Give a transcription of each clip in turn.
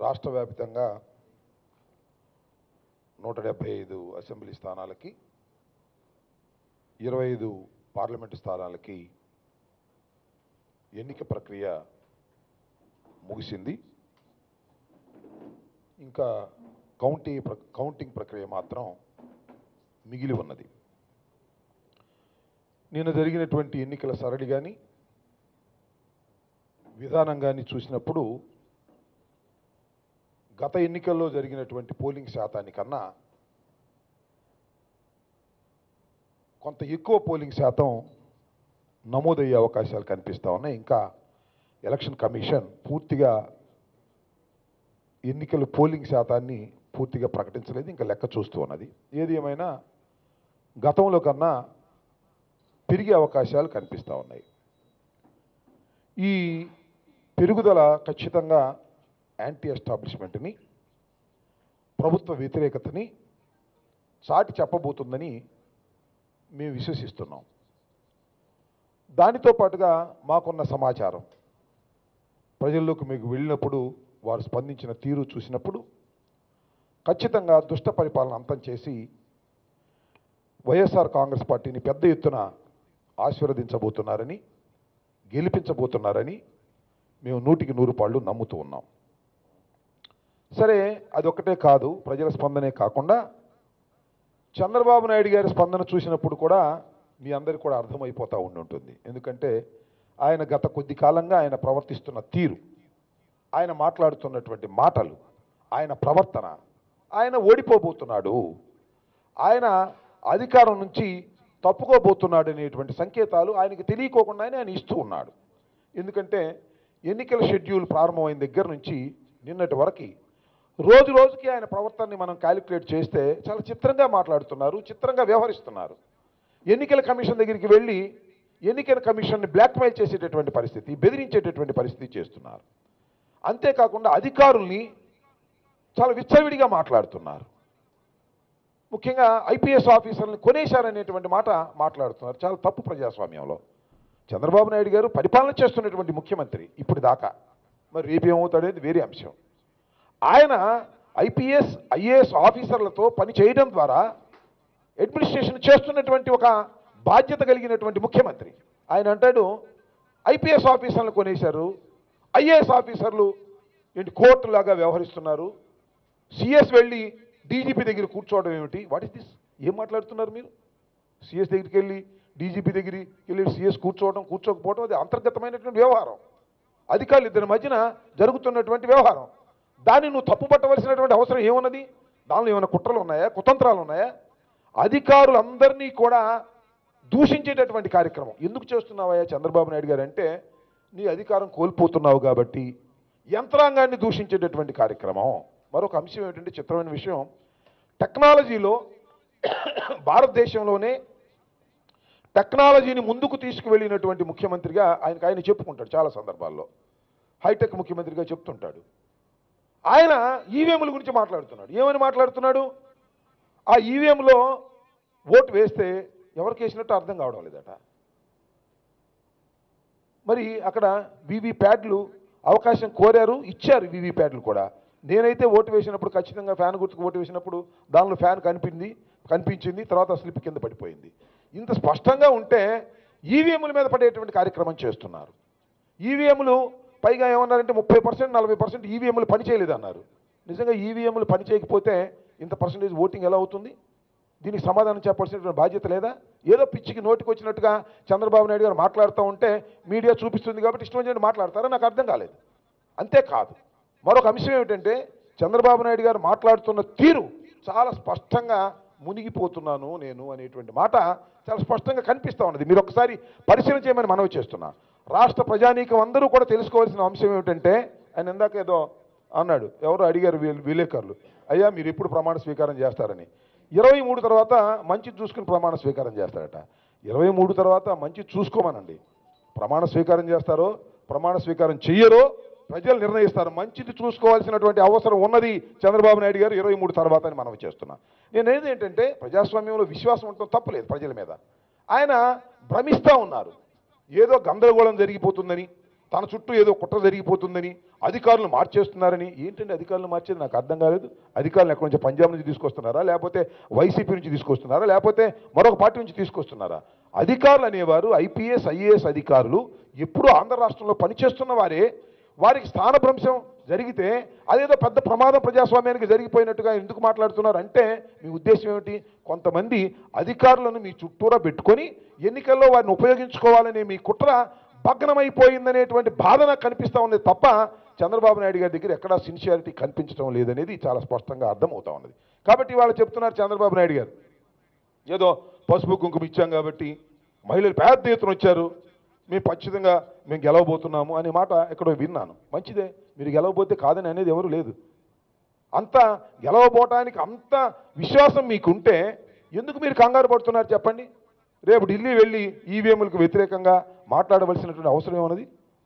రాష్ట్ర వ్యాప్తంగా నూట డెబ్బై ఐదు అసెంబ్లీ స్థానాలకి ఇరవై ఐదు పార్లమెంటు స్థానాలకి ఎన్నిక ప్రక్రియ ముగిసింది ఇంకా కౌంటింగ్ ప్ర కౌంటింగ్ ప్రక్రియ మాత్రం మిగిలి ఉన్నది నిన్న జరిగినటువంటి ఎన్నికల సరళి కానీ విధానం కానీ చూసినప్పుడు గత ఎన్నికల్లో జరిగినటువంటి పోలింగ్ శాతానికన్నా కొంత ఎక్కువ పోలింగ్ శాతం నమోదయ్యే అవకాశాలు కనిపిస్తూ ఉన్నాయి ఇంకా ఎలక్షన్ కమిషన్ పూర్తిగా ఎన్నికల పోలింగ్ శాతాన్ని పూర్తిగా ప్రకటించలేదు ఇంకా లెక్క చూస్తూ ఉన్నది ఏది ఏమైనా గతంలో కన్నా పెరిగే అవకాశాలు కనిపిస్తూ ఉన్నాయి ఈ పెరుగుదల ఖచ్చితంగా యాంటీ ఎస్టాబ్లిష్మెంట్ని ప్రభుత్వ వ్యతిరేకతని చాటి చెప్పబోతుందని మేము విశ్వసిస్తున్నాం దానితో పాటుగా మాకున్న సమాచారం ప్రజల్లోకి మీకు వెళ్ళినప్పుడు వారు స్పందించిన తీరు చూసినప్పుడు ఖచ్చితంగా దుష్ట పరిపాలన అంతం చేసి వైఎస్ఆర్ కాంగ్రెస్ పార్టీని పెద్ద ఎత్తున ఆశీర్వదించబోతున్నారని గెలిపించబోతున్నారని మేము నూటికి నూరు పాళ్ళు నమ్ముతూ ఉన్నాం సరే అదొక్కటే కాదు ప్రజల స్పందనే కాకుండా చంద్రబాబు నాయుడు గారి స్పందన చూసినప్పుడు కూడా మీ అందరికీ కూడా అర్థమైపోతూ ఉండి ఉంటుంది ఎందుకంటే ఆయన గత కొద్ది కాలంగా ఆయన ప్రవర్తిస్తున్న తీరు ఆయన మాట్లాడుతున్నటువంటి మాటలు ఆయన ప్రవర్తన ఆయన ఓడిపోబోతున్నాడు ఆయన అధికారం నుంచి తప్పుకోబోతున్నాడు అనేటువంటి సంకేతాలు ఆయనకి తెలియకోకుండానే ఆయన ఇస్తూ ఉన్నాడు ఎందుకంటే ఎన్నికల షెడ్యూల్ ప్రారంభమైన దగ్గర నుంచి నిన్నటి వరకు రోజు రోజుకి ఆయన ప్రవర్తనని మనం క్యాలిక్యులేట్ చేస్తే చాలా చిత్రంగా మాట్లాడుతున్నారు చిత్రంగా వ్యవహరిస్తున్నారు ఎన్నికల కమిషన్ దగ్గరికి వెళ్ళి ఎన్నికల కమిషన్ని బ్లాక్మెయిల్ చేసేటటువంటి పరిస్థితి బెదిరించేటటువంటి పరిస్థితి చేస్తున్నారు అంతేకాకుండా అధికారుల్ని చాలా విచ్చలవిడిగా మాట్లాడుతున్నారు ముఖ్యంగా ఐపీఎస్ ఆఫీసర్ని కొనేశారనేటువంటి మాట మాట్లాడుతున్నారు చాలా తప్పు ప్రజాస్వామ్యంలో చంద్రబాబు నాయుడు గారు పరిపాలన చేస్తున్నటువంటి ముఖ్యమంత్రి ఇప్పుడు దాకా మరి రేపు ఏమవుతాడేది వేరే అంశం ఆయన ఐపీఎస్ ఐఏఎస్ ఆఫీసర్లతో పని చేయడం ద్వారా అడ్మినిస్ట్రేషన్ చేస్తున్నటువంటి ఒక బాధ్యత కలిగినటువంటి ముఖ్యమంత్రి ఆయన అంటాడు ఐపీఎస్ ఆఫీసర్లు కొనేశారు ఐఏఎస్ ఆఫీసర్లు ఏంటి కోర్టులాగా వ్యవహరిస్తున్నారు సిఎస్ వెళ్ళి డీజీపీ దగ్గర కూర్చోవడం ఏమిటి వాట్ ఇస్ దిస్ ఏం మాట్లాడుతున్నారు మీరు సిఎస్ దగ్గరికి వెళ్ళి డీజీపీ దగ్గరికి వెళ్ళి సిఎస్ కూర్చోవడం కూర్చోకపోవడం అది అంతర్గతమైనటువంటి వ్యవహారం అధికారులు ఇద్దరి మధ్యన జరుగుతున్నటువంటి వ్యవహారం దాన్ని నువ్వు తప్పుపట్టవలసినటువంటి అవసరం ఏమున్నది దానిలో ఏమైనా కుట్రలు ఉన్నాయా కుతంత్రాలు ఉన్నాయా అధికారులందరినీ కూడా దూషించేటటువంటి కార్యక్రమం ఎందుకు చేస్తున్నావయ్యా చంద్రబాబు నాయుడు గారు అంటే నీ అధికారం కోల్పోతున్నావు కాబట్టి యంత్రాంగాన్ని దూషించేటటువంటి కార్యక్రమం మరొక అంశం ఏమిటంటే చిత్రమైన విషయం టెక్నాలజీలో భారతదేశంలోనే టెక్నాలజీని ముందుకు తీసుకువెళ్ళినటువంటి ముఖ్యమంత్రిగా ఆయనకు ఆయన చెప్పుకుంటాడు చాలా సందర్భాల్లో హైటెక్ ముఖ్యమంత్రిగా చెప్తుంటాడు ఆయన ఈవీఎంల గురించి మాట్లాడుతున్నాడు ఏమని మాట్లాడుతున్నాడు ఆ ఈవీఎంలో ఓటు వేస్తే ఎవరికి వేసినట్టు అర్థం కావడం లేదట మరి అక్కడ వీవీ ప్యాడ్లు అవకాశం కోరారు ఇచ్చారు వీవీ ప్యాడ్లు కూడా నేనైతే ఓటు వేసినప్పుడు ఖచ్చితంగా ఫ్యాన్ గుర్తుకు ఓటు వేసినప్పుడు దానిలో ఫ్యాన్ కనిపింది కనిపించింది తర్వాత స్లిప్ కింద పడిపోయింది ఇంత స్పష్టంగా ఉంటే ఈవీఎంల మీద పడేటువంటి కార్యక్రమం చేస్తున్నారు ఈవీఎంలు పైగా ఏమన్నారంటే ముప్పై పర్సెంట్ నలభై పర్సెంట్ ఈవీఎంలు పనిచేయలేదు అన్నారు నిజంగా ఈవీఎంలు పనిచేయకపోతే ఇంత పర్సెంటేజ్ ఓటింగ్ ఎలా అవుతుంది దీనికి సమాధానం చెప్పాల్సినటువంటి బాధ్యత లేదా ఏదో పిచ్చికి నోటికి వచ్చినట్టుగా చంద్రబాబు నాయుడు గారు మాట్లాడుతూ ఉంటే మీడియా చూపిస్తుంది కాబట్టి ఇష్టం వచ్చినట్టు మాట్లాడతారా నాకు అర్థం కాలేదు అంతేకాదు మరొక అంశం ఏమిటంటే చంద్రబాబు నాయుడు గారు మాట్లాడుతున్న తీరు చాలా స్పష్టంగా మునిగిపోతున్నాను నేను అనేటువంటి మాట చాలా స్పష్టంగా కనిపిస్తూ ఉన్నది మీరు ఒకసారి పరిశీలన చేయమని మనవి చేస్తున్నా రాష్ట్ర ప్రజానీకం అందరూ కూడా తెలుసుకోవాల్సిన అంశం ఏమిటంటే ఆయన ఇందాక ఏదో అన్నాడు ఎవరు అడిగారు వీల్- విలేకరులు అయ్యా మీరు ఎప్పుడు ప్రమాణ స్వీకారం చేస్తారని ఇరవై మూడు తర్వాత మంచి చూసుకుని ప్రమాణ స్వీకారం చేస్తారట ఇరవై మూడు తర్వాత మంచి చూసుకోమనండి ప్రమాణ స్వీకారం చేస్తారో ప్రమాణ స్వీకారం చెయ్యరో ప్రజలు నిర్ణయిస్తారు మంచిది చూసుకోవాల్సినటువంటి అవసరం ఉన్నది చంద్రబాబు నాయుడు గారు ఇరవై మూడు తర్వాత అని మనం చేస్తున్నా నేను ఏది ఏంటంటే ప్రజాస్వామ్యంలో విశ్వాసం ఉండటం తప్పలేదు ప్రజల మీద ఆయన భ్రమిస్తూ ఉన్నారు ఏదో గందరగోళం జరిగిపోతుందని తన చుట్టూ ఏదో కుట్ర జరిగిపోతుందని అధికారులు మార్చేస్తున్నారని ఏంటండి అధికారులు మార్చేది నాకు అర్థం కాలేదు అధికారులు ఎక్కడి నుంచి పంజాబ్ నుంచి తీసుకొస్తున్నారా లేకపోతే వైసీపీ నుంచి తీసుకొస్తున్నారా లేకపోతే మరొక పార్టీ నుంచి తీసుకొస్తున్నారా అధికారులు అనేవారు ఐపీఎస్ ఐఏఎస్ అధికారులు ఎప్పుడూ ఆంధ్ర రాష్ట్రంలో పనిచేస్తున్న వారే వారికి స్థానభ్రంశం జరిగితే అదేదో పెద్ద ప్రమాదం ప్రజాస్వామ్యానికి జరిగిపోయినట్టుగా ఎందుకు మాట్లాడుతున్నారు అంటే మీ ఉద్దేశం ఏమిటి కొంతమంది అధికారులను మీ చుట్టూరా పెట్టుకొని ఎన్నికల్లో వారిని ఉపయోగించుకోవాలనే మీ కుట్ర భగ్నమైపోయిందనేటువంటి బాధ నాకు కనిపిస్తూ ఉంది తప్ప చంద్రబాబు నాయుడు గారి దగ్గర ఎక్కడా సిన్సియారిటీ కనిపించడం లేదనేది చాలా స్పష్టంగా అర్థమవుతా ఉన్నది కాబట్టి వాళ్ళు చెప్తున్నారు చంద్రబాబు నాయుడు గారు ఏదో పసుపు కుంకుమ ఇచ్చాం కాబట్టి మహిళలు పెద్ద ఎత్తున వచ్చారు మేము ఖచ్చితంగా మేము గెలవబోతున్నాము అనే మాట ఎక్కడో విన్నాను మంచిదే మీరు గెలవబోతే కాదని అనేది ఎవరు లేదు అంత గెలవబోటానికి అంత విశ్వాసం మీకుంటే ఎందుకు మీరు కంగారు పడుతున్నారు చెప్పండి రేపు ఢిల్లీ వెళ్ళి ఈవీఎంలకు వ్యతిరేకంగా మాట్లాడవలసినటువంటి అవసరం ఏమున్నది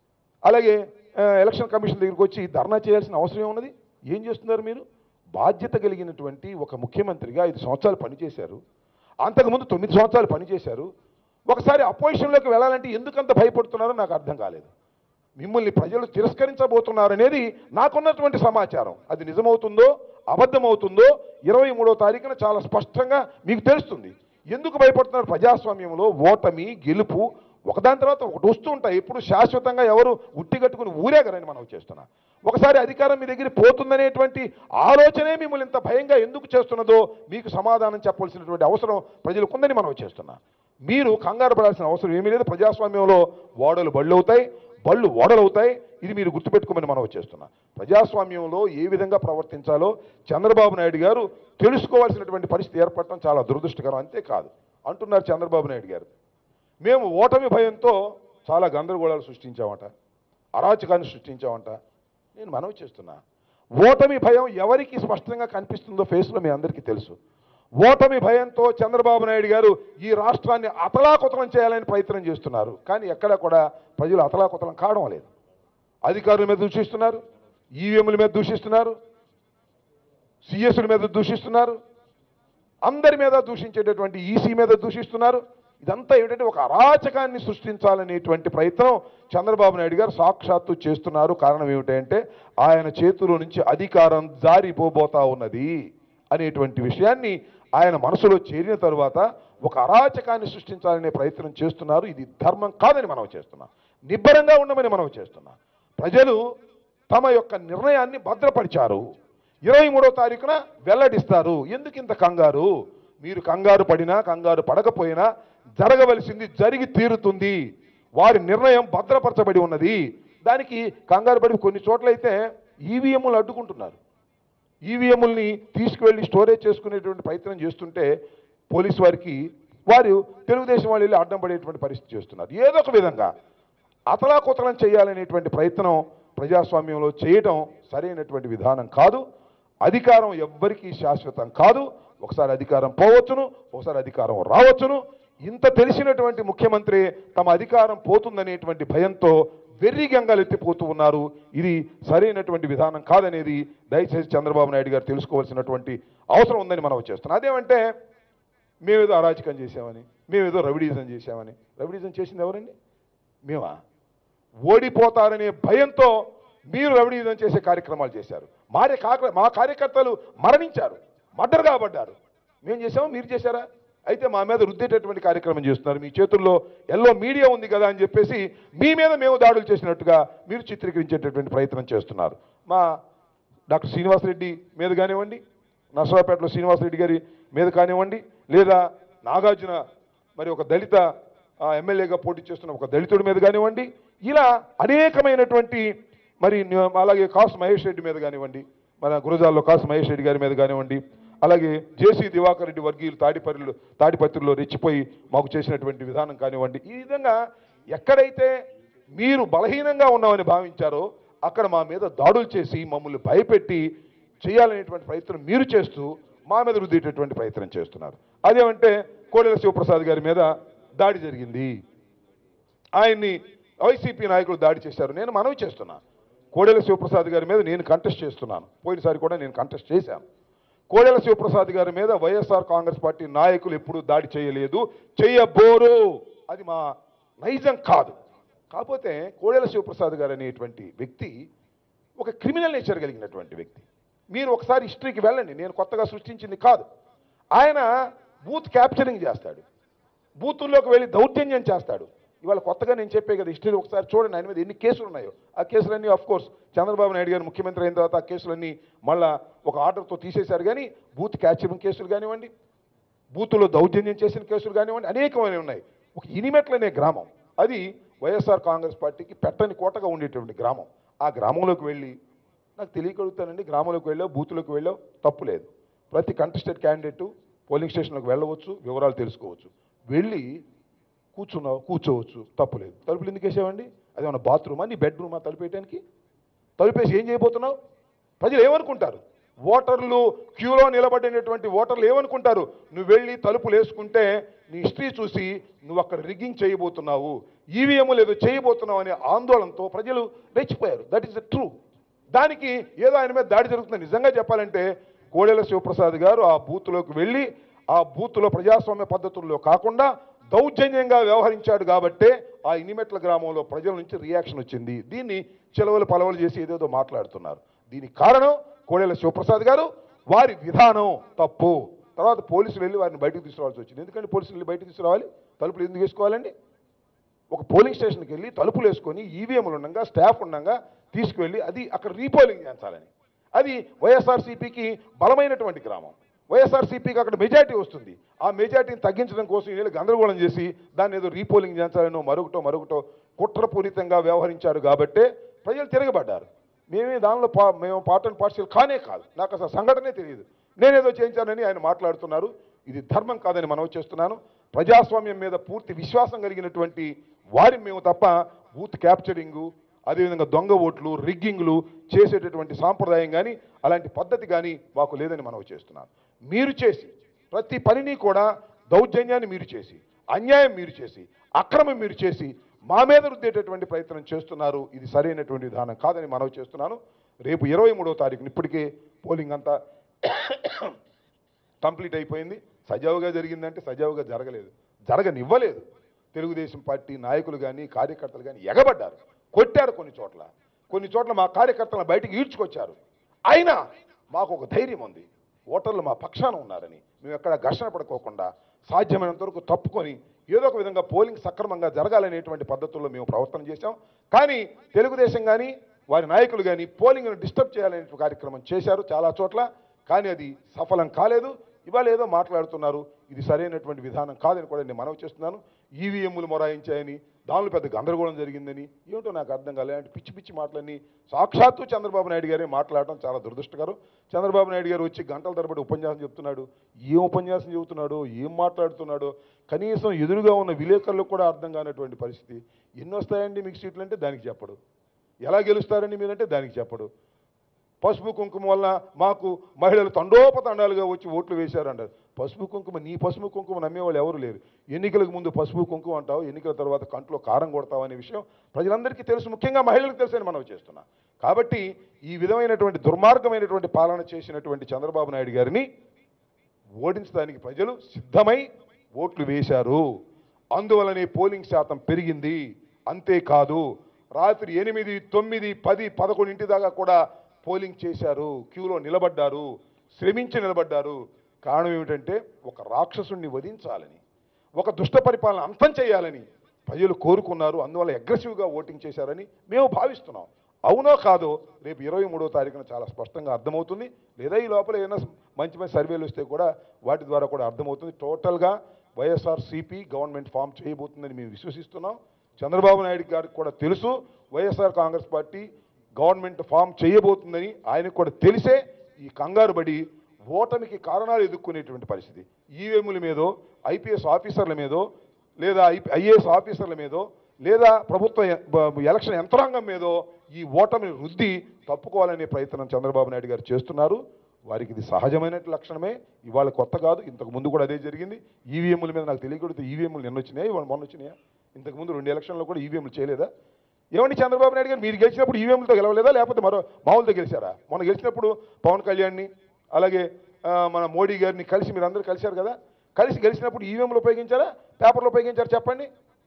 అలాగే ఆ, ఎలక్షన్ కమిషన్ దగ్గరికి వచ్చి ధర్నా చేయాల్సిన అవసరం ఏమున్నది ఏం చేస్తున్నారు మీరు బాధ్యత కలిగినటువంటి ఒక ముఖ్యమంత్రిగా ఐదు సంవత్సరాలు పనిచేశారు అంతకుముందు తొమ్మిది సంవత్సరాలు పనిచేశారు ఒకసారి అపోజిషన్లోకి వెళ్ళాలంటే ఎందుకంత భయపడుతున్నారో నాకు అర్థం కాలేదు మిమ్మల్ని ప్రజలు తిరస్కరించబోతున్నారనేది నాకున్నటువంటి సమాచారం అది నిజమవుతుందో అబద్ధమవుతుందో ఇరవై మూడో తారీఖున చాలా స్పష్టంగా మీకు తెలుస్తుంది ఎందుకు భయపడుతున్నారు ప్రజాస్వామ్యంలో ఓటమి గెలుపు ఒకదాని తర్వాత ఒకటి వస్తూ ఉంటాయి ఎప్పుడు శాశ్వతంగా ఎవరు ఉట్టి కట్టుకుని ఊరేగరని మనం చేస్తున్నాం ఒకసారి అధికారం మీ దగ్గర పోతుందనేటువంటి ఆలోచనే మిమ్మల్ని ఇంత భయంగా ఎందుకు చేస్తున్నదో మీకు సమాధానం చెప్పవలసినటువంటి అవసరం ప్రజలకు ఉందని మనం చేస్తున్నాం మీరు కంగారు పడాల్సిన అవసరం ఏమీ లేదు ప్రజాస్వామ్యంలో ఓడలు బళ్ళు అవుతాయి బళ్ళు ఓడలవుతాయి ఇది మీరు గుర్తుపెట్టుకోమని మనం చేస్తున్నాం ప్రజాస్వామ్యంలో ఏ విధంగా ప్రవర్తించాలో చంద్రబాబు నాయుడు గారు తెలుసుకోవాల్సినటువంటి పరిస్థితి ఏర్పడటం చాలా దురదృష్టకరం అంతేకాదు అంటున్నారు చంద్రబాబు నాయుడు గారు మేము ఓటమి భయంతో చాలా గందరగోళాలు సృష్టించామట అరాచకాన్ని సృష్టించామంట నేను మనవి చేస్తున్నా ఓటమి భయం ఎవరికి స్పష్టంగా కనిపిస్తుందో ఫేస్లో మీ అందరికీ తెలుసు ఓటమి భయంతో చంద్రబాబు నాయుడు గారు ఈ రాష్ట్రాన్ని అతలాకుతలం చేయాలని ప్రయత్నం చేస్తున్నారు కానీ ఎక్కడ కూడా ప్రజలు అతలాకుతలం కావడం లేదు అధికారుల మీద దూషిస్తున్నారు ఈవీఎంల మీద దూషిస్తున్నారు సిఎస్ల మీద దూషిస్తున్నారు అందరి మీద దూషించేటటువంటి ఈసీ మీద దూషిస్తున్నారు ఇదంతా ఏమిటంటే ఒక అరాచకాన్ని సృష్టించాలనేటువంటి ప్రయత్నం చంద్రబాబు నాయుడు గారు సాక్షాత్తు చేస్తున్నారు కారణం ఏమిటంటే ఆయన చేతిలో నుంచి అధికారం జారిపోబోతా ఉన్నది అనేటువంటి విషయాన్ని ఆయన మనసులో చేరిన తరువాత ఒక అరాచకాన్ని సృష్టించాలనే ప్రయత్నం చేస్తున్నారు ఇది ధర్మం కాదని మనం చేస్తున్నాం నిబ్బరంగా ఉండమని మనం చేస్తున్నాం ప్రజలు తమ యొక్క నిర్ణయాన్ని భద్రపరిచారు ఇరవై మూడో తారీఖున వెల్లడిస్తారు ఎందుకు ఇంత కంగారు మీరు కంగారు పడినా కంగారు పడకపోయినా జరగవలసింది జరిగి తీరుతుంది వారి నిర్ణయం భద్రపరచబడి ఉన్నది దానికి కంగారు పడి కొన్ని చోట్లయితే ఈవీఎంలు అడ్డుకుంటున్నారు ఈవీఎంలని తీసుకువెళ్ళి స్టోరేజ్ చేసుకునేటువంటి ప్రయత్నం చేస్తుంటే పోలీసు వారికి వారు తెలుగుదేశం వాళ్ళు వెళ్ళి అడ్డం పడేటువంటి పరిస్థితి చేస్తున్నారు ఏదో ఒక విధంగా అతలాకుతలం చేయాలనేటువంటి ప్రయత్నం ప్రజాస్వామ్యంలో చేయడం సరైనటువంటి విధానం కాదు అధికారం ఎవ్వరికీ శాశ్వతం కాదు ఒకసారి అధికారం పోవచ్చును ఒకసారి అధికారం రావచ్చును ఇంత తెలిసినటువంటి ముఖ్యమంత్రి తమ అధికారం పోతుందనేటువంటి భయంతో వెర్రి గంగలెత్తిపోతూ ఉన్నారు ఇది సరైనటువంటి విధానం కాదనేది దయచేసి చంద్రబాబు నాయుడు గారు తెలుసుకోవాల్సినటువంటి అవసరం ఉందని మనం చేస్తున్నాం అదేమంటే మేమేదో అరాచకం చేశామని మేమేదో రవిడీజం చేశామని రవిడీజం చేసింది ఎవరండి మేమా ఓడిపోతారనే భయంతో మీరు రవిడీజం చేసే కార్యక్రమాలు చేశారు మారే కాక మా కార్యకర్తలు మరణించారు మర్డర్ కాబడ్డారు మేము చేసాము మీరు చేశారా అయితే మా మీద రుద్దేటటువంటి కార్యక్రమం చేస్తున్నారు మీ చేతుల్లో ఎల్లో మీడియా ఉంది కదా అని చెప్పేసి మీ మీద మేము దాడులు చేసినట్టుగా మీరు చిత్రీకరించేటటువంటి ప్రయత్నం చేస్తున్నారు మా డాక్టర్ శ్రీనివాసరెడ్డి మీద కానివ్వండి నర్సరావుపేటలో శ్రీనివాసరెడ్డి గారి మీద కానివ్వండి లేదా నాగార్జున మరి ఒక దళిత ఆ, ఎమ్మెల్యేగా పోటీ చేస్తున్న ఒక దళితుడి మీద కానివ్వండి ఇలా అనేకమైనటువంటి మరి న్యూ- అలాగే కాసు మహేష్ రెడ్డి మీద కానివ్వండి మన గురజాల్లో కాసు మహేష్ రెడ్డి గారి మీద కానివ్వండి అలాగే జేసీ దివాకర్ రెడ్డి వర్గీయులు తాడిపల్లిలో తాడిపత్రిలో రెచ్చిపోయి మాకు చేసినటువంటి విధానం కానివ్వండి ఈ విధంగా ఎక్కడైతే మీరు బలహీనంగా ఉన్నామని భావించారో అక్కడ మా మీద దాడులు చేసి మమ్మల్ని భయపెట్టి చేయాలనేటువంటి ప్రయత్నం మీరు చేస్తూ మా మీద రుద్దేటటువంటి ప్రయత్నం చేస్తున్నారు అదేమంటే కోడెల శివప్రసాద్ గారి మీద దాడి జరిగింది ఆయన్ని వైసీపీ నాయకులు దాడి చేశారు నేను మనవి చేస్తున్నా కోడెల శివప్రసాద్ గారి మీద నేను కంటెస్ట్ చేస్తున్నాను పోయినసారి కూడా నేను కంటెస్ట్ చేశాను కోడెల శివప్రసాద్ గారి మీద వైఎస్ఆర్ కాంగ్రెస్ పార్టీ నాయకులు ఎప్పుడూ దాడి చేయలేదు చేయబోరు అది మా నైజం కాదు కాకపోతే కోడెల శివప్రసాద్ గారు అనేటువంటి వ్యక్తి ఒక క్రిమినల్ నేచర్ కలిగినటువంటి వ్యక్తి మీరు ఒకసారి హిస్టరీకి వెళ్ళండి నేను కొత్తగా సృష్టించింది కాదు ఆయన బూత్ క్యాప్చరింగ్ చేస్తాడు బూతుల్లోకి వెళ్ళి దౌర్జన్యం చేస్తాడు ఇవాళ కొత్తగా నేను చెప్పే కదా హిస్టరీ ఒకసారి చూడండి ఆయన మీద ఎన్ని కేసులు ఉన్నాయో ఆ కేసులన్నీ ఆఫ్ కోర్స్ చంద్రబాబు నాయుడు గారు ముఖ్యమంత్రి అయిన తర్వాత ఆ కేసులన్నీ మళ్ళా ఒక ఆర్డర్తో తీసేశారు కానీ బూత్ క్యాప్చరింగ్ కేసులు కానివ్వండి బూతులో దౌర్జన్యం చేసిన కేసులు కానివ్వండి అనేకమైనవి ఉన్నాయి ఒక ఇనిమెట్ల అనే గ్రామం అది వైఎస్ఆర్ కాంగ్రెస్ పార్టీకి పెట్టని కోటగా ఉండేటువంటి గ్రామం ఆ గ్రామంలోకి వెళ్ళి నాకు తెలియకడుగుతానండి గ్రామంలోకి వెళ్ళావు బూతులోకి వెళ్ళావు తప్పు లేదు ప్రతి కంటెస్టెడ్ క్యాండిడేట్ పోలింగ్ స్టేషన్లోకి వెళ్ళవచ్చు వివరాలు తెలుసుకోవచ్చు వెళ్ళి కూర్చున్నావు కూర్చోవచ్చు తప్పు లేదు తలుపులు ఎందుకు వేసావండి అది మన బాత్రూమా నీ బెడ్రూమా తలుపు వేయడానికి తలుపేసి ఏం చేయబోతున్నావు ప్రజలు ఏమనుకుంటారు ఓటర్లు క్యూలో నిలబడినటువంటి ఓటర్లు ఏమనుకుంటారు నువ్వు వెళ్ళి తలుపులు వేసుకుంటే నీ హిస్టరీ చూసి నువ్వు అక్కడ రిగ్గింగ్ చేయబోతున్నావు ఈవీఎంలు ఏదో చేయబోతున్నావు అనే ఆందోళనతో ప్రజలు రెచ్చిపోయారు దట్ ఈస్ ద ట్రూ దానికి ఏదో ఆయన మీద దాడి జరుగుతుంది నిజంగా చెప్పాలంటే కోడెల శివప్రసాద్ గారు ఆ బూత్లోకి వెళ్ళి ఆ బూత్లో ప్రజాస్వామ్య పద్ధతుల్లో కాకుండా దౌర్జన్యంగా వ్యవహరించాడు కాబట్టే ఆ ఇనిమెట్ల గ్రామంలో ప్రజల నుంచి రియాక్షన్ వచ్చింది దీన్ని చెలవలు పలవలు చేసి ఏదేదో మాట్లాడుతున్నారు దీనికి కారణం కోడెల శివప్రసాద్ గారు వారి విధానం తప్పు తర్వాత పోలీసులు వెళ్ళి వారిని బయటకు తీసుకురావాల్సి వచ్చింది ఎందుకంటే పోలీసులు వెళ్ళి బయటకు తీసుకురావాలి తలుపులు ఎందుకు వేసుకోవాలండి ఒక పోలింగ్ స్టేషన్కి వెళ్ళి తలుపులు వేసుకొని ఈవీఎంలు ఉండగా స్టాఫ్ ఉండగా తీసుకువెళ్ళి అది అక్కడ రీపోలింగ్ చేయించాలని అది వైఎస్ఆర్సీపీకి బలమైనటువంటి గ్రామం వైఎస్ఆర్సీపీకి అక్కడ మెజార్టీ వస్తుంది ఆ మెజార్టీని తగ్గించడం కోసం వీళ్ళు గందరగోళం చేసి దాన్ని ఏదో రీపోలింగ్ చేయించాలనో మరొకటో మరొకటో కుట్రపూరితంగా వ్యవహరించారు కాబట్టే ప్రజలు తిరగబడ్డారు మేమే దానిలో పా మేము పార్ట్ అండ్ పార్షియల్ కానే కాదు నాకు అసలు సంఘటనే తెలియదు నేనేదో చేయించానని ఆయన మాట్లాడుతున్నారు ఇది ధర్మం కాదని మనం చేస్తున్నాను ప్రజాస్వామ్యం మీద పూర్తి విశ్వాసం కలిగినటువంటి వారి మేము తప్ప బూత్ క్యాప్చరింగు అదేవిధంగా దొంగ ఓట్లు రిగ్గింగ్లు చేసేటటువంటి సాంప్రదాయం కానీ అలాంటి పద్ధతి కానీ మాకు లేదని మనం చేస్తున్నాను మీరు చేసి ప్రతి పనిని కూడా దౌర్జన్యాన్ని మీరు చేసి అన్యాయం మీరు చేసి అక్రమం మీరు చేసి మా మీద రుద్దేటటువంటి ప్రయత్నం చేస్తున్నారు ఇది సరైనటువంటి విధానం కాదని మనవి చేస్తున్నాను రేపు ఇరవై మూడో తారీఖున ఇప్పటికే పోలింగ్ అంతా కంప్లీట్ అయిపోయింది సజావుగా జరిగిందంటే సజావుగా జరగలేదు జరగనివ్వలేదు తెలుగుదేశం పార్టీ నాయకులు కానీ కార్యకర్తలు కానీ ఎగబడ్డారు కొట్టారు కొన్ని చోట్ల కొన్ని చోట్ల మా కార్యకర్తలను బయటికి ఈడ్చుకొచ్చారు అయినా మాకు ఒక ధైర్యం ఉంది ఓటర్లు మా పక్షాన ఉన్నారని మేము ఎక్కడ ఘర్షణ పడుకోకుండా సాధ్యమైనంత వరకు తప్పుకొని ఏదో ఒక విధంగా పోలింగ్ సక్రమంగా జరగాలనేటువంటి పద్ధతుల్లో మేము ప్రవర్తన చేశాం కానీ తెలుగుదేశం కానీ వారి నాయకులు కానీ పోలింగ్ను డిస్టర్బ్ చేయాలనే కార్యక్రమం చేశారు చాలా చోట్ల కానీ అది సఫలం కాలేదు ఇవాళ ఏదో మాట్లాడుతున్నారు ఇది సరైనటువంటి విధానం కాదని కూడా నేను మనవి చేస్తున్నాను ఈవీఎంలు మొరాయించాయని దానిలో పెద్ద గందరగోళం జరిగిందని ఏమిటో నాకు అర్థం కాలేదు అంటే పిచ్చి పిచ్చి మాటలన్నీ సాక్షాత్తు చంద్రబాబు నాయుడు గారే మాట్లాడటం చాలా దురదృష్టకరం చంద్రబాబు నాయుడు గారు వచ్చి గంటల తరబడి ఉపన్యాసం చెప్తున్నాడు ఏం ఉపన్యాసం చెబుతున్నాడో ఏం మాట్లాడుతున్నాడో కనీసం ఎదురుగా ఉన్న విలేకరులకు కూడా అర్థం కానటువంటి పరిస్థితి ఎన్ని వస్తాయండి మీకు సీట్లు అంటే దానికి చెప్పడు ఎలా గెలుస్తారండి మీరంటే దానికి చెప్పడు పసుపు కుంకుమ వల్ల మాకు మహిళలు తండోపతండాలుగా వచ్చి ఓట్లు వేశారు అంటారు పసుపు కుంకుమ నీ పసుపు కుంకుమ నమ్మేవాళ్ళు ఎవరు లేరు ఎన్నికలకు ముందు పసుపు కుంకుమ అంటావు ఎన్నికల తర్వాత కంట్లో కారం కొడతావు అనే విషయం ప్రజలందరికీ తెలుసు ముఖ్యంగా మహిళలకు తెలుసని మనం చేస్తున్నాం కాబట్టి ఈ విధమైనటువంటి దుర్మార్గమైనటువంటి పాలన చేసినటువంటి చంద్రబాబు నాయుడు గారిని ఓడించడానికి ప్రజలు సిద్ధమై ఓట్లు వేశారు అందువలనే పోలింగ్ శాతం పెరిగింది అంతేకాదు రాత్రి ఎనిమిది తొమ్మిది పది పదకొండింటి దాకా కూడా పోలింగ్ చేశారు క్యూలో నిలబడ్డారు శ్రమించి నిలబడ్డారు కారణం ఏమిటంటే ఒక రాక్షసుణ్ణి వధించాలని ఒక దుష్ట పరిపాలన అంతం చేయాలని ప్రజలు కోరుకున్నారు అందువల్ల అగ్రెసివ్గా ఓటింగ్ చేశారని మేము భావిస్తున్నాం అవునో కాదో రేపు ఇరవై మూడో తారీఖున చాలా స్పష్టంగా అర్థమవుతుంది లేదా ఈ లోపల ఏమైనా మంచి మంచి సర్వేలు వస్తే కూడా వాటి ద్వారా కూడా అర్థమవుతుంది టోటల్గా వైఎస్ఆర్ సిపి గవర్నమెంట్ ఫామ్ చేయబోతుందని మేము విశ్వసిస్తున్నాం చంద్రబాబు నాయుడు గారికి కూడా తెలుసు YSR Congress party government form చేయబోతుందని ఆయనకు కూడా తెలిసే ఈ కంగారు పడి ఓటమికి కారణాలు ఎదుర్కొనేటువంటి పరిస్థితి ఈవీఎంల మీదో ఐపీఎస్ ఆఫీసర్ల మీదో లేదా ఐఏఎస్ ఆఫీసర్ల మీదో లేదా ప్రభుత్వ ఎ- బ- ఎలక్షన్ యంత్రాంగం మీదో ఈ ఓటమిని రుద్ది తప్పుకోవాలనే ప్రయత్నం చంద్రబాబు నాయుడు గారు చేస్తున్నారు వారికి ఇది సహజమైన లక్షణమే ఇవాళ కొత్త కాదు ఇంతకు ముందు కూడా అదే జరిగింది ఈవీఎంల మీద నాకు తెలియకూడదు ఈవీఎంలు నిన్న వచ్చినాయా ఇవాళ మొన్న వచ్చినాయా ఇంతకు ముందు రెండు ఎలక్షన్లో కూడా ఈవీఎంలు చేయలేదా ఏమండి చంద్రబాబు నాయుడు గారు మీరు గెలిచినప్పుడు ఈవీఎంలతో గెలవలేదా లేకపోతే మరో మామూలుతో గెలిచారా మొన్న గెలిచినప్పుడు పవన్ కళ్యాణ్ని అలాగే ఆ, మన మోడీ గారిని కలిసి మీరు అందరూ కలిశారు కదా కలిసి గెలిచినప్పుడు ఈవీఎంలు ఉపయోగించారా పేపర్లు ఉపయోగించారా చెప్పండి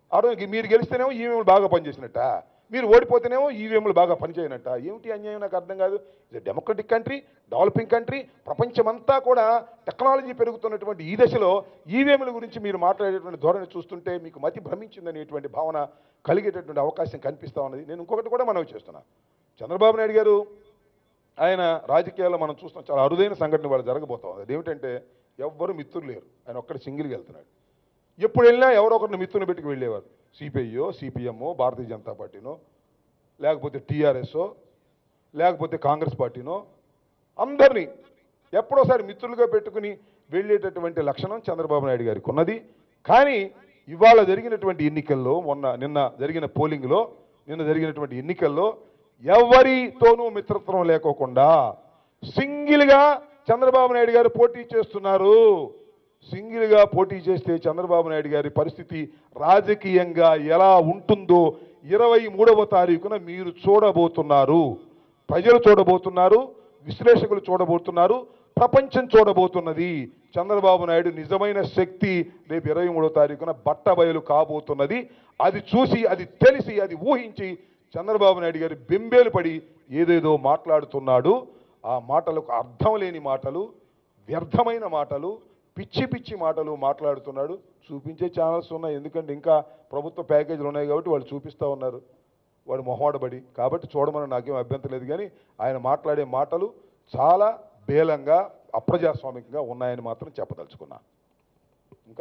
ఆడో మీరు గెలిస్తేనేమో ఈవీఎంలు బాగా పనిచేసినట్ట మీరు ఓడిపోతేనేమో ఈవీఎంలు బాగా పనిచేయనట్ట ఏమిటి అన్యాయం నాకు అర్థం కాదు ఇది డెమోక్రటిక్ కంట్రీ డెవలపింగ్ కంట్రీ ప్రపంచమంతా కూడా టెక్నాలజీ పెరుగుతున్నటువంటి ఈ దశలో ఈవీఎంల గురించి మీరు మాట్లాడేటువంటి ధోరణి చూస్తుంటే మీకు మతి భ్రమించిందనేటువంటి భావన కలిగేటటువంటి అవకాశం కనిపిస్తా ఉన్నది నేను ఇంకొకటి కూడా మనవి చేస్తున్నా చంద్రబాబు నాయుడు గారు ఆయన రాజకీయాల్లో మనం చూస్తాం చాలా అరుదైన సంఘటన వాళ్ళు జరగబోతా ఉంది అదేమిటంటే ఎవ్వరు మిత్రులు లేరు ఆయన ఒక్కడి సింగిల్గా వెళ్తున్నాడు ఎప్పుడు వెళ్ళినా ఎవరో ఒకరిని మిత్రుని పెట్టుకు వెళ్ళేవారు సిపిఐయో సిపిఎమ్మో భారతీయ జనతా పార్టీనో లేకపోతే టీఆర్ఎస్ఓ లేకపోతే కాంగ్రెస్ పార్టీనో అందరినీ ఎప్పుడోసారి మిత్రులుగా పెట్టుకుని వెళ్ళేటటువంటి లక్షణం చంద్రబాబు నాయుడు గారికి ఉన్నది కానీ ఇవాళ జరిగినటువంటి ఎన్నికల్లో మొన్న నిన్న జరిగిన పోలింగ్లో నిన్న జరిగినటువంటి ఎన్నికల్లో ఎవరితోనూ మిత్రత్వం లేకోకుండా సింగిల్గా చంద్రబాబు నాయుడు గారు పోటీ చేస్తున్నారు సింగిల్గా పోటీ చేస్తే చంద్రబాబు నాయుడు గారి పరిస్థితి రాజకీయంగా ఎలా ఉంటుందో ఇరవై మూడవ తారీఖున మీరు చూడబోతున్నారు ప్రజలు చూడబోతున్నారు విశ్లేషకులు చూడబోతున్నారు ప్రపంచం చూడబోతున్నది చంద్రబాబు నాయుడు నిజమైన శక్తి రేపు ఇరవై మూడో తారీఖున బట్టబయలు కాబోతున్నది అది చూసి అది తెలిసి అది ఊహించి చంద్రబాబు నాయుడు గారి బెంబేలు పడి ఏదేదో మాట్లాడుతున్నాడు ఆ మాటలకు అర్థం లేని మాటలు వ్యర్థమైన మాటలు పిచ్చి పిచ్చి మాటలు మాట్లాడుతున్నాడు చూపించే ఛానల్స్ ఉన్నాయి ఎందుకంటే ఇంకా ప్రభుత్వ ప్యాకేజీలు ఉన్నాయి కాబట్టి వాళ్ళు చూపిస్తూ ఉన్నారు వాడు మొహమాటబడి కాబట్టి చూడమని నాకేం అభ్యంతరం లేదు కానీ ఆయన మాట్లాడే మాటలు చాలా బేలంగా అప్రజాస్వామికంగా ఉన్నాయని మాత్రం చెప్పదలుచుకున్నా ఇంకా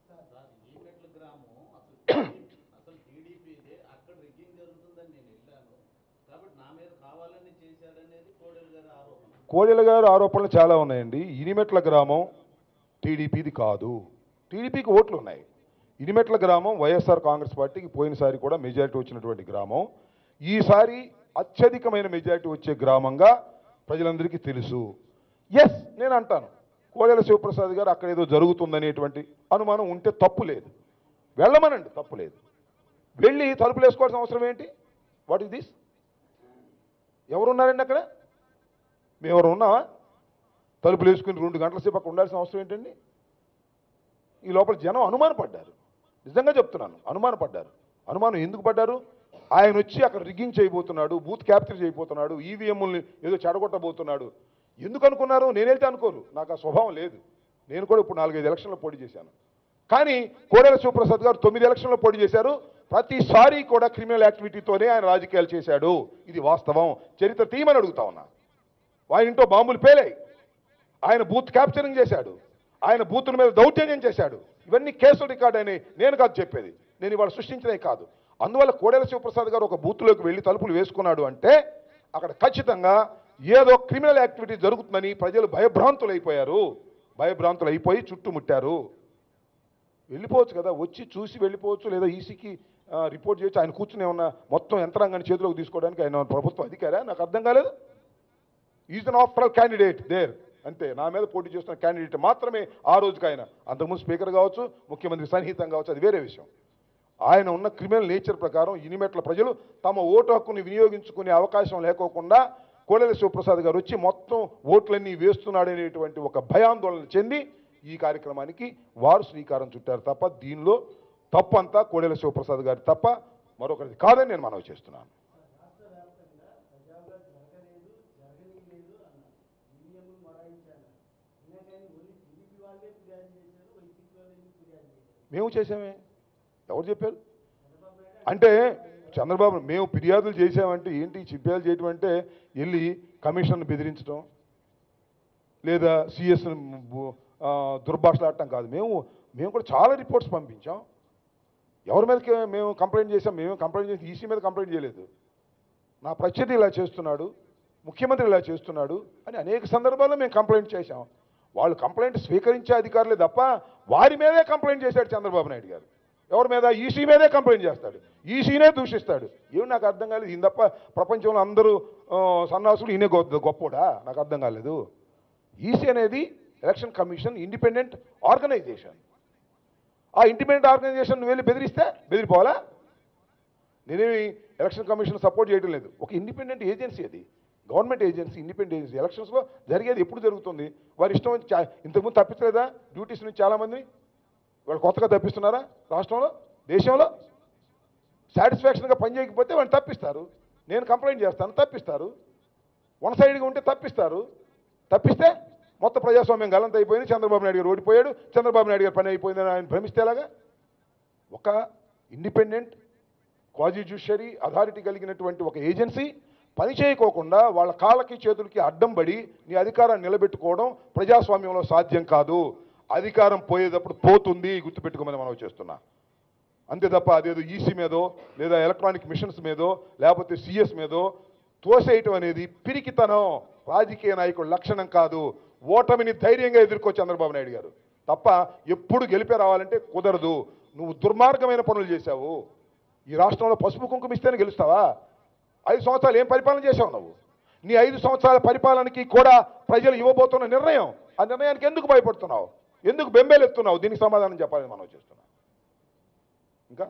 ఈమెట్ల గ్రామం అసలు అసలు టీడీపీదే అక్కడ రిగ్గింగ్ జరుగుతుందని నేను వెళ్ళాను కాబట్టి నా మీద కావాలని చేశాడనేది కోడెల గారి ఆరోపణ కోడెల గారు ఆరోపణలు చాలా ఉన్నాయండి ఇనిమెట్ల గ్రామం టీడీపీది కాదు టీడీపీకి ఓట్లు ఉన్నాయి ఇనిమెట్ల గ్రామం వైఎస్ఆర్ కాంగ్రెస్ పార్టీకి పోయినసారి కూడా మెజారిటీ వచ్చినటువంటి గ్రామం ఈసారి అత్యధికమైన మెజారిటీ వచ్చే గ్రామంగా ప్రజలందరికీ తెలుసు ఎస్ నేను అంటాను కోడెల శివప్రసాద్ గారు అక్కడ ఏదో జరుగుతుందనేటువంటి అనుమానం ఉంటే తప్పు లేదు వెళ్ళమనండి తప్పు లేదు వెళ్ళి తలుపులు వేసుకోవాల్సిన అవసరం ఏంటి వాట్ ఇస్ దిస్ ఎవరున్నారండి అక్కడ మేము ఎవరు ఉన్నావా తలుపులు వేసుకుని రెండు గంటల సేపు అక్కడ ఉండాల్సిన అవసరం ఏంటండి ఈ లోపల జనం అనుమానపడ్డారు నిజంగా చెప్తున్నాను అనుమానపడ్డారు అనుమానం ఎందుకు పడ్డారు ఆయన వచ్చి అక్కడ రిగ్గింగ్ చేయబోతున్నాడు బూత్ క్యాప్చర్ చేయబోతున్నాడు ఈవీఎంని ఏదో చెడగొట్టబోతున్నాడు ఎందుకు అనుకున్నారు నేను వెళ్తే అనుకోరు నాకు ఆ స్వభావం లేదు నేను కూడా ఇప్పుడు నాలుగైదు ఎలక్షన్లో పోటీ చేశాను కానీ కోడెల శివప్రసాద్ గారు తొమ్మిది ఎలక్షన్లో పోటీ చేశారు ప్రతిసారి కూడా క్రిమినల్ యాక్టివిటీతోనే ఆయన రాజకీయాలు చేశాడు ఇది వాస్తవం చరిత్ర తీయమని అడుగుతా ఉన్నా ఆయన ఇంట్లో బాంబులు పేలాయి ఆయన బూత్ క్యాప్చరింగ్ చేశాడు ఆయన బూతుల మీద దౌర్జన్యం చేశాడు ఇవన్నీ కేసులు రికార్డ్ అని నేను కాదు చెప్పేది నేను ఇవాళ సృష్టించినవి కాదు అందువల్ల కోడెల శివప్రసాద్ గారు ఒక బూత్లోకి వెళ్ళి తలుపులు వేసుకున్నాడు అంటే అక్కడ ఖచ్చితంగా ఏదో క్రిమినల్ యాక్టివిటీ జరుగుతుందని ప్రజలు భయభ్రాంతులు అయిపోయారు భయభ్రాంతులు అయిపోయి చుట్టుముట్టారు వెళ్ళిపోవచ్చు కదా వచ్చి చూసి వెళ్ళిపోవచ్చు లేదా ఈసీకి రిపోర్ట్ చేయొచ్చు ఆయన కూర్చుని ఏమన్నా మొత్తం యంత్రాంగాన్ని చేతిలోకి తీసుకోవడానికి ఆయన ప్రభుత్వ అధికారా నాకు అర్థం కాలేదు is an after all candidate there అంతే నా మీద పోటీ చేస్తున్న క్యాండిడేట్ మాత్రమే ఆ రోజుకి ఆయన అంతకుముందు స్పీకర్ కావచ్చు ముఖ్యమంత్రి సన్నిహితం కావచ్చు అది వేరే విషయం ఆయన ఉన్న క్రిమినల్ నేచర్ ప్రకారం ఇనిమెట్ల ప్రజలు తమ ఓటు హక్కుని వినియోగించుకునే అవకాశం లేకోకుండా కోడెల శివప్రసాద్ గారు వచ్చి మొత్తం ఓట్లన్నీ వేస్తున్నాడనేటువంటి ఒక భయాందోళన చెంది ఈ కార్యక్రమానికి వారు శ్రీకారం చుట్టారు తప్ప దీనిలో తప్పు అంతా కోడెల శివప్రసాద్ గారి తప్ప మరొకరిది కాదని నేను మనవి చేస్తున్నాను రాష్ట్ర వ్యాప్తంగా ప్రజాగా జరగలేదు జరగనీయలేదు అన్నారు ఈవీఎంలు మొరాయించాను అయినా కానీ ఓన్లీ టీడీపీ వాళ్ళే ఫిర్యాదు చేశారు వైసీపీ వాళ్ళు ఎందుకు ఫిర్యాదు చేయలేదు మేము చేసామే ఎవరు చెప్పారు చంద్రబాబు నాయుడు అంటే చంద్రబాబు మేము ఫిర్యాదులు చేసామంటే ఏంటి ఫిర్యాదు చేయటం అంటే వెళ్ళి కమిషన్ బెదిరించడం లేదా సిఎస్ దుర్భాషలాడటం కాదు మేము మేము కూడా చాలా రిపోర్ట్స్ పంపించాం ఎవరి మీదకి మేము కంప్లైంట్ చేసాం మేము కంప్లైంట్ చేసి ఈసీ మీద కంప్లైంట్ చేయలేదు నా ప్రత్యర్థి ఇలా చేస్తున్నాడు ముఖ్యమంత్రి ఇలా చేస్తున్నాడు అని అనేక సందర్భాల్లో మేము కంప్లైంట్ చేశాం వాళ్ళు కంప్లైంట్ స్వీకరించే అధికారులే తప్ప వారి మీదే కంప్లైంట్ చేశాడు చంద్రబాబు నాయుడు గారు ఎవరి మీద ఈసీ మీదే కంప్లైంట్ చేస్తాడు ఈసీనే దూషిస్తాడు ఏమి నాకు అర్థం కాలేదు ఈయన తప్ప ప్రపంచంలో అందరూ ఆ, సన్నాసులు ఈయనే గొప్ప గొప్పోడా నాకు అర్థం కాలేదు ఈసీ అనేది ఎలక్షన్ కమిషన్ ఇండిపెండెంట్ ఆర్గనైజేషన్ ఆ ఇండిపెండెంట్ ఆర్గనైజేషన్ నువ్వు వెళ్ళి బెదిరిస్తే బెదిరిపోవాలా నేనేమి ఎలక్షన్ కమిషన్ సపోర్ట్ చేయడం లేదు ఒక ఇండిపెండెంట్ ఏజెన్సీ అది గవర్నమెంట్ ఏజెన్సీ ఇండిపెండెంట్ ఏజెన్సీ ఎలక్షన్స్లో జరిగేది ఎప్పుడు జరుగుతుంది వారి ఇష్టం వచ్చి చా- ఇంతకుముందు తప్పించలేదా డ్యూటీస్ నుంచి చాలామంది వాళ్ళు కొత్తగా తప్పిస్తున్నారా రాష్ట్రంలో దేశంలో సాటిస్ఫాక్షన్గా పని చేయకపోతే వాడిని తప్పిస్తారు నేను కంప్లైంట్ చేస్తాను తప్పిస్తారు వన్ సైడ్గా ఉంటే తప్పిస్తారు తప్పిస్తే మొత్తం ప్రజాస్వామ్యం గలంత అయిపోయింది చంద్రబాబు నాయుడు గారు ఓడిపోయాడు చంద్రబాబు నాయుడు గారు పని అయిపోయిందని ఆయన భ్రమిస్తే ఎలాగా ఒక ఇండిపెండెంట్ క్వాజీ జ్యుడిషరీ అథారిటీ కలిగినటువంటి ఒక ఏజెన్సీ పని చేయకోకుండా వాళ్ళ కాళ్ళకి చేతులకి అడ్డం పడి నీ అధికారాన్ని నిలబెట్టుకోవడం ప్రజాస్వామ్యంలో సాధ్యం కాదు అధికారం పోయేటప్పుడు పోతుంది గుర్తుపెట్టుకోమని మనం చేస్తున్నా అంతే తప్ప అదేదో ఈసీ మీదో లేదా ఎలక్ట్రానిక్ మిషన్స్ మీదో లేకపోతే సిఎస్ మీదో తోసేయటం అనేది పిరికితనం రాజకీయ నాయకుల లక్షణం కాదు ఓటమిని ధైర్యంగా ఎదుర్కో చంద్రబాబు నాయుడు గారు తప్ప ఎప్పుడు గెలిపే రావాలంటే కుదరదు నువ్వు దుర్మార్గమైన పనులు చేశావు ఈ రాష్ట్రంలో పసుపు కుంకుమ ఇస్తేనే గెలుస్తావా ఐదు సంవత్సరాలు ఏం పరిపాలన చేశావు నువ్వు నీ ఐదు సంవత్సరాల పరిపాలనకి కూడా ప్రజలు ఇవ్వబోతున్న నిర్ణయం ఆ నిర్ణయానికి ఎందుకు భయపడుతున్నావు ఎందుకు బెంబేలెత్తున్నావు దీనికి సమాధానం చెప్పాలని మనం చేస్తున్నాం ఇంకా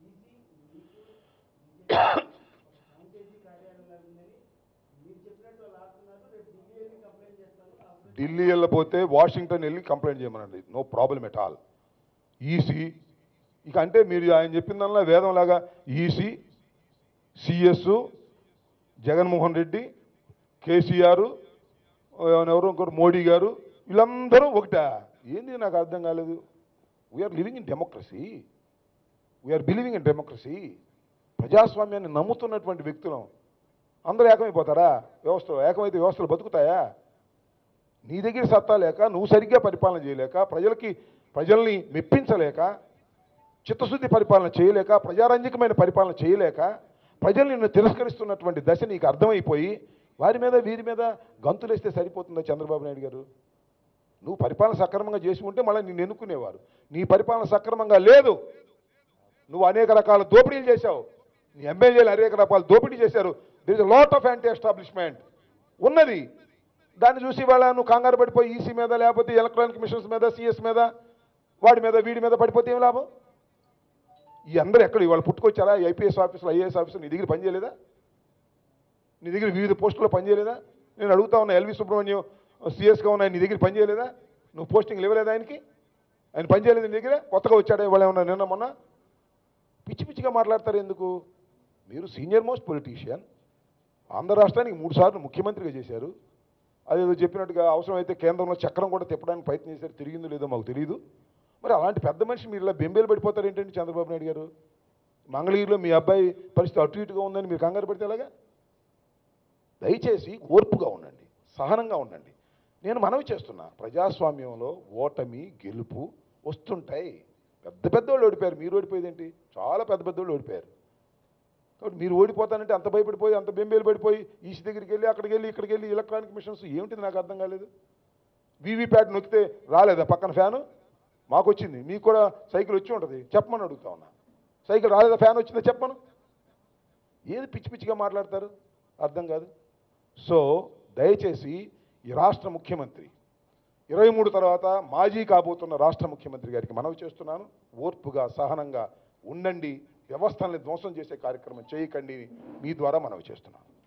ఫ్రాంచైజీ కార్యాలయంలో ఉందని మీరు చెప్పినట్టు వాళ్ళు ఆడుతున్నారు రేపు ఢిల్లీ వెళ్ళి కంప్లైంట్ చేస్తాను అప్పుడు ఢిల్లీ వెళ్ళిపోతే వాషింగ్టన్ వెళ్ళి కంప్లైంట్ చేయమనండి no problem at all EC ఇక అంటే మీరు ఆయన చెప్పిందల్లా వేదంలాగా ఈసీ సిఎస్ జగన్మోహన్ రెడ్డి కేసీఆర్ ఎవరు ఇంకొకరు మోడీ గారు వీళ్ళందరూ ఒకటా ఏంది నాకు అర్థం కాలేదు we are living in democracy we are believing in democracy ప్రజాస్వామ్యాన్ని నమ్ముతున్నటువంటి వ్యక్తులం అందరూ ఏకమైపోతారా వ్యవస్థ ఏకమైతే వ్యవస్థలు బతుకుతాయా నీ దగ్గర సత్తా లేక నువ్వు సరిగ్గా పరిపాలన చేయలేక ప్రజలకి ప్రజల్ని మెప్పించలేక చిత్తశుద్ధి పరిపాలన చేయలేక ప్రజారంజకమైన పరిపాలన చేయలేక ప్రజలు నిన్ను తిరస్కరిస్తున్నటువంటి దశ నీకు అర్థమైపోయి వారి మీద వీరి మీద గంతులేస్తే సరిపోతుందా చంద్రబాబు నాయుడు గారు నువ్వు పరిపాలన సక్రమంగా చేసి ఉంటే మళ్ళీ నిన్ను ఎన్నుకునేవారు నీ పరిపాలన సక్రమంగా లేదు నువ్వు అనేక రకాల దోపిడీలు చేశావు నీ ఎమ్మెల్యేలు అనేక రకాల దోపిడీ చేశారు there is lot of anti establishment ఉన్నది దాన్ని చూసి వాళ్ళ నువ్వు కంగారు పడిపోయి ఈసీ మీద లేకపోతే ఎలక్ట్రానిక్ మిషన్స్ మీద సిఎస్ మీద వాడి మీద వీడి మీద పడిపోతే ఏం లాభం ఈ అందరూ ఎక్కడ ఇవాళ పుట్టుకొచ్చారా ఈ ఐపీఎస్ ఆఫీసులు ఐఏఎస్ ఆఫీసులు నీ దగ్గర పనిచేయలేదా నీ దగ్గర వివిధ పోస్టుల్లో పనిచేయలేదా నేను అడుగుతా ఉన్నా ఎల్వి సుబ్రహ్మణ్యం సిఎస్గా ఉన్నాయి నీ దగ్గర పనిచేయలేదా నువ్వు పోస్టింగ్ ఇవ్వలేదా ఆయనకి ఆయన పనిచేయలేదు నీ దగ్గర కొత్తగా వచ్చాడా ఇవాళ ఏమన్నా నిన్న మొన్న పిచ్చి పిచ్చిగా మాట్లాడతారు ఎందుకు మీరు సీనియర్ మోస్ట్ పొలిటీషియన్ ఆంధ్ర రాష్ట్రానికి మూడు సార్లు ముఖ్యమంత్రిగా చేశారు అదేదో చెప్పినట్టుగా అవసరమైతే కేంద్రంలో చక్రం కూడా తిప్పడానికి ప్రయత్నం చేశారు తిరిగిందో లేదో మాకు తెలియదు మరి అలాంటి పెద్ద మనిషి మీరు ఇలా బెంబేలు పడిపోతారు ఏంటండి చంద్రబాబు నాయుడు గారు మంగళగిరిలో మీ అబ్బాయి పరిస్థితి అటు ఇటుగా ఉందని మీరు కంగారు పడితే ఎలాగా దయచేసి ఓర్పుగా ఉండండి సహనంగా ఉండండి నేను మనవి చేస్తున్నా ప్రజాస్వామ్యంలో ఓటమి గెలుపు వస్తుంటాయి పెద్ద పెద్దోళ్ళు ఓడిపోయారు మీరు ఓడిపోయేది ఏంటి చాలా పెద్ద పెద్దోళ్ళు ఓడిపోయారు కాబట్టి మీరు ఓడిపోతానంటే అంత భయపడిపోయి అంత బెంబేలు పడిపోయి ఈసీ దగ్గరికి వెళ్ళి అక్కడికి వెళ్ళి ఇక్కడికి వెళ్ళి ఎలక్ట్రానిక్ మిషన్స్ ఏమిటిది నాకు అర్థం కాలేదు వీవీప్యాట్ నొక్కితే రాలేదా పక్కన ఫ్యాను మాకు వచ్చింది మీకు కూడా సైకిల్ వచ్చి ఉంటుంది చెప్పమని అడుగుతా ఉన్నా సైకిల్ రాలేదా ఫ్యాన్ వచ్చిందా చెప్పమను ఏది పిచ్చి పిచ్చిగా మాట్లాడతారు అర్థం కాదు సో దయచేసి ఈ రాష్ట్ర ముఖ్యమంత్రి ఇరవై మూడు తర్వాత మాజీ కాబోతున్న రాష్ట్ర ముఖ్యమంత్రి గారికి మనవి చేస్తున్నాను ఓర్పుగా సహనంగా ఉండండి వ్యవస్థల్ని ధ్వంసం చేసే కార్యక్రమం చేయకండి మీ ద్వారా మనవి చేస్తున్నాను